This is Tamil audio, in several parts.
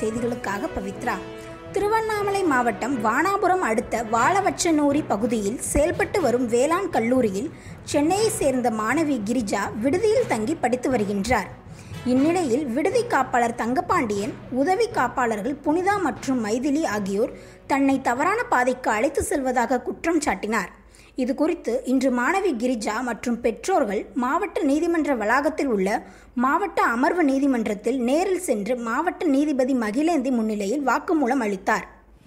செய்திகளுக்காக பவித்ரா திருவண்ணாமலை மாவட்டம் வானாபுரம் அடுத்த வாழவச்சனூரி பகுதியில் செயல்பட்டு வரும் வேளாண் கல்லூரியில் சென்னையை சேர்ந்த மாணவி கிரிஜா விடுதியில் தங்கி படித்து வருகின்றார் இந்நிலையில் விடுதி காப்பாளர் தங்கபாண்டியன் உதவி காப்பாளர்கள் புனிதா மற்றும் மைதிலி ஆகியோர் தன்னை தவறான பாதைக்கு அழைத்து செல்வதாக குற்றம் சாட்டினார் இது குறித்து இன்று மாணவி கிரிஜா மற்றும் பெற்றோர்கள் மாவட்ட நீதிமன்ற வளாகத்தில் உள்ள மாவட்ட அமர்வு நீதிமன்றத்தில் நேரில் சென்று மாவட்ட நீதிபதி மகிழேந்தி முன்னிலையில் வாக்குமூலம் அளித்தார்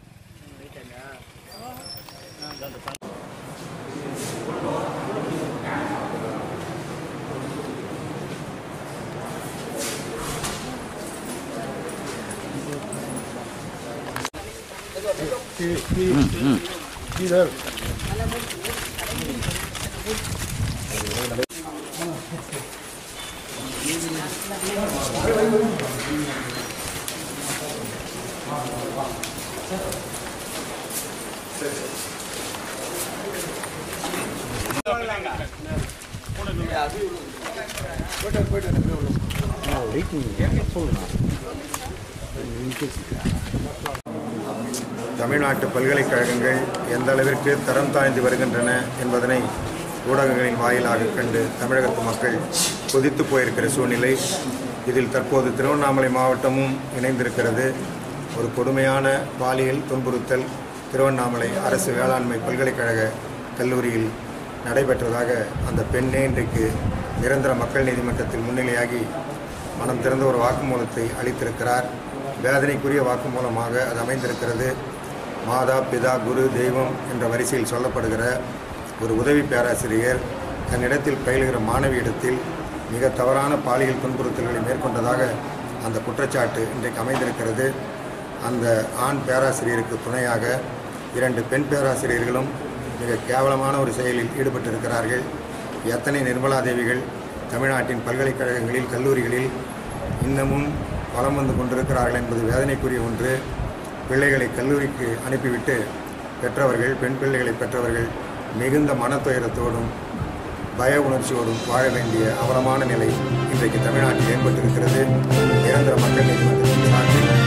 தமிழ்நாட்டு பல்கலைக்கழகங்கள் எந்த அளவிற்கு தரம் தாழ்ந்து வருகின்றன என்பதனை ஊடகங்களின் வாயிலாக கண்டு தமிழகத்து மக்கள் கொதித்து போயிருக்கிற சூழ்நிலை இதில் தற்போது திருவண்ணாமலை மாவட்டமும் இணைந்திருக்கிறது ஒரு கொடுமையான பாலியல் துன்புறுத்தல் திருவண்ணாமலை அரசு வேளாண்மை பல்கலைக்கழக கல்லூரியில் நடைபெற்றதாக அந்த பெண்ணே இன்றைக்கு நிரந்தர மக்கள் நீதிமன்றத்தில் முன்னிலையாகி மனம் திறந்த ஒரு வாக்குமூலத்தை அளித்திருக்கிறார் வேதனைக்குரிய வாக்குமூலமாக அது அமைந்திருக்கிறது மாதா பிதா குரு தெய்வம் என்ற வரிசையில் சொல்லப்படுகிற ஒரு உதவி பேராசிரியர் தன்னிடத்தில் பயிலுகிற மாணவியிடத்தில் மிக தவறான பாலியல் துன்புறுத்தல்களை மேற்கொண்டதாக அந்த குற்றச்சாட்டு இன்றைக்கு அமைந்திருக்கிறது அந்த ஆண் பேராசிரியருக்கு துணையாக இரண்டு பெண் பேராசிரியர்களும் மிக கேவலமான ஒரு செயலில் ஈடுபட்டிருக்கிறார்கள் எத்தனை நிர்மலா தேவிகள் தமிழ்நாட்டின் பல்கலைக்கழகங்களில் கல்லூரிகளில் இன்னமும் வலம் வந்து கொண்டிருக்கிறார்கள் என்பது வேதனைக்குரிய ஒன்று பிள்ளைகளை கல்லூரிக்கு அனுப்பிவிட்டு பெற்றவர்கள் பெண் பிள்ளைகளை பெற்றவர்கள் மிகுந்த மனத்துயரத்தோடும் பய உணர்ச்சியோடும் வாழ வேண்டிய அவலமான நிலை இன்றைக்கு தமிழ்நாட்டில் ஏற்பட்டிருக்கிறது நிரந்தர மக்கள் நீதிமன்றத்தின் சார்பில்